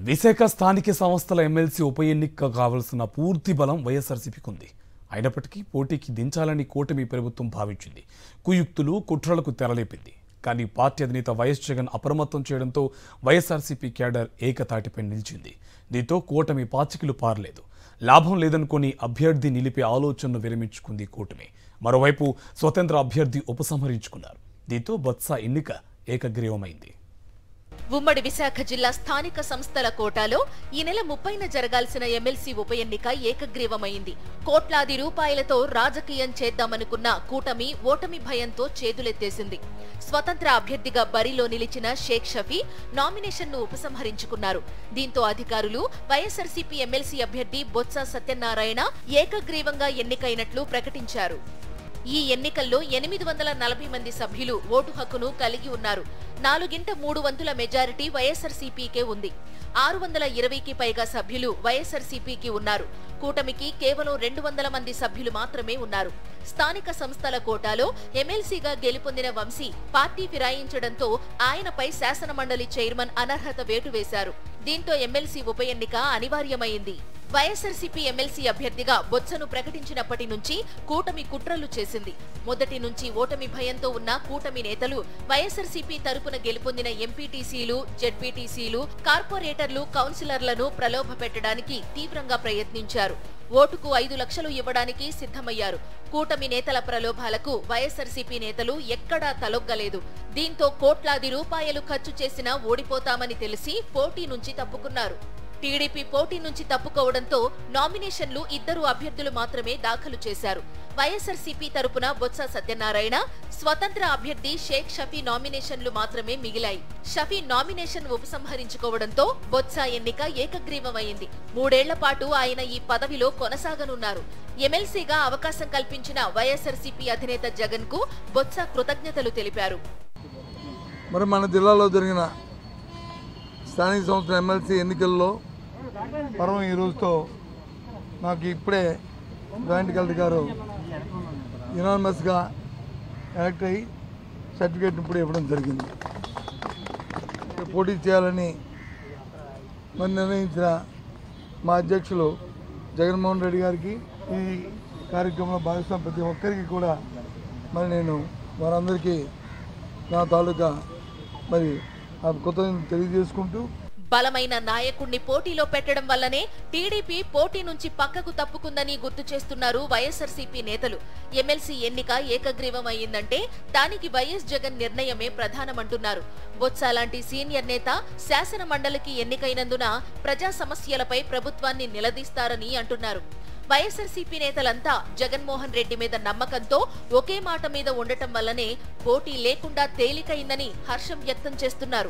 విశాఖ స్థానిక సంస్థల ఎమ్మెల్సీ ఉప ఎన్నిక కావాల్సిన పూర్తి బలం వైఎస్ఆర్సీపీకి ఉంది అయినప్పటికీ పోటీకి దించాలని కూటమి ప్రభుత్వం భావించింది కుయుక్తులు కుట్రలకు తెరలేపింది కానీ పార్టీ అధినేత వైఎస్ జగన్ అప్రమత్తం చేయడంతో వైఎస్ఆర్సీపీ క్యాడర్ ఏకతాటిపై నిలిచింది దీంతో కూటమి పాచికలు పారలేదు లాభం లేదనుకొని అభ్యర్థి నిలిపే ఆలోచనను విరమించుకుంది కూటమి మరోవైపు స్వతంత్ర అభ్యర్థి ఉపసంహరించుకున్నారు దీంతో బొత్స ఎన్నిక ఏకగ్రీవమైంది ఉమ్మడి విశాఖ జిల్లా స్థానిక సంస్థల కోటాలో ఈ నెల ముప్పైన జరగాల్సిన ఎమ్మెల్సీ ఉప ఎన్నిక ఏకగ్రీవమైంది కోట్లాది రూపాయలతో రాజకీయం చేద్దామనుకున్న కూటమి ఓటమి భయంతో చేతులెత్తేసింది స్వతంత్ర అభ్యర్థిగా బరిలో నిలిచిన షేక్ షఫీ నామినేషన్ను ఉపసంహరించుకున్నారు దీంతో అధికారులు వైఎస్ఆర్సీపీ ఎమ్మెల్సీ అభ్యర్థి బొత్స సత్యనారాయణ ఏకగ్రీవంగా ఎన్నికైనట్లు ప్రకటించారు ఈ ఎన్నికల్లో ఎనిమిది వందల నలభై మంది సభ్యులు ఓటు హక్కును కలిగి ఉన్నారు నాలుగింట మూడు వంతుల మెజారిటీ వైఎస్ఆర్సీపీకే ఉంది ఆరు వందల ఇరవైకి పైగా సభ్యులు వైఎస్ఆర్సీపీకి ఉన్నారు కూటమికి కేవలం రెండు వందల మంది సభ్యులు మాత్రమే ఉన్నారు స్థానిక సంస్థల కోటాలో ఎమ్మెల్సీగా గెలుపొందిన వంశీ పార్టీ ఫిరాయించడంతో ఆయనపై శాసనమండలి చైర్మన్ అనర్హత వేటు వేశారు దీంతో ఎమ్మెల్సీ ఉప ఎన్నిక అనివార్యమైంది వైఎస్ఆర్సీపీ ఎమ్మెల్సీ అభ్యర్థిగా బొత్సను ప్రకటించినప్పటి నుంచి కూటమి కుట్రలు చేసింది మొదటి నుంచి ఓటమి భయంతో ఉన్న కూటమి నేతలు వైఎస్ఆర్సీపీ తరపున గెలుపొందిన ఎంపీటీసీలు జెడ్పీటీసీలు కార్పొరేటర్లు కౌన్సిలర్లను ప్రలోభపెట్టడానికి తీవ్రంగా ప్రయత్నించారు ఓటుకు ఐదు లక్షలు ఇవ్వడానికి సిద్ధమయ్యారు కూటమి నేతల ప్రలోభాలకు వైఎస్ఆర్సీపీ నేతలు ఎక్కడా తలొగ్గలేదు దీంతో కోట్లాది రూపాయలు ఖర్చు చేసినా ఓడిపోతామని తెలిసి పోటీ నుంచి తప్పుకున్నారు టీడీపీ పోటీ నుంచి తప్పుకోవడంతో నామినేషన్లు ఇద్దరు అభ్యర్థులు మాత్రమే దాఖలు చేశారు వైఎస్ఆర్సీపీ తరపున బొత్స సత్యనారాయణ స్వతంత్ర అభ్యర్థి షేక్ షఫీ నామినేషన్లు మాత్రమే మిగిలాయి షఫీ నామినేషన్ ఉపసంహరించుకోవడంతో బొత్స ఎన్నిక ఏకగ్రీవమైంది మూడేళ్ల పాటు ఆయన ఈ పదవిలో కొనసాగనున్నారు ఎమ్మెల్సీగా అవకాశం కల్పించిన వైఎస్ఆర్సీపీ అధినేత జగన్ కు బొత్స కృతజ్ఞతలు తెలిపారు మరి మన జిల్లాలో జరిగిన స్థానిక సంస్థల ఎమ్మెల్సీ ఎన్నికల్లో పర్వం ఈ రోజుతో నాకు ఇప్పుడే జాయింట్ కలెక్టర్ గారు యునానిమస్గా ఎలక్ట్ అయ్యి సర్టిఫికేట్ ఇప్పుడు ఇవ్వడం జరిగింది ఇక పోటీ చేయాలని మరి నిర్ణయించిన మా అధ్యక్షులు జగన్మోహన్ రెడ్డి గారికి ఈ కార్యక్రమంలో భాగస్వామి ప్రతి ఒక్కరికి కూడా మరి నేను వారందరికీ నా తాలూకా మరి ఆ కృతజ్ఞతలు తెలియజేసుకుంటూ బలమైన నాయకుణ్ణి పోటీలో పెట్టడం వల్లనే టీడీపీ పోటీ నుంచి పక్కకు తప్పుకుందని గుర్తు చేస్తున్నారు వైఎస్ఆర్సీపీ నేతలు ఎమ్మెల్సీ ఎన్నిక ఏకగ్రీవం అయ్యిందంటే దానికి వైఎస్ జగన్ నిర్ణయమే ప్రధానమంటున్నారు బొత్స లాంటి సీనియర్ నేత శాసన మండలికి ఎన్నికైనందున ప్రజా సమస్యలపై ప్రభుత్వాన్ని నిలదీస్తారని అంటున్నారు వైఎస్ఆర్సీపీ నేతలంతా జగన్మోహన్ రెడ్డి మీద నమ్మకంతో ఒకే మాట మీద ఉండటం వల్లనే పోటీ లేకుండా తేలికైందని హర్షం వ్యక్తం చేస్తున్నారు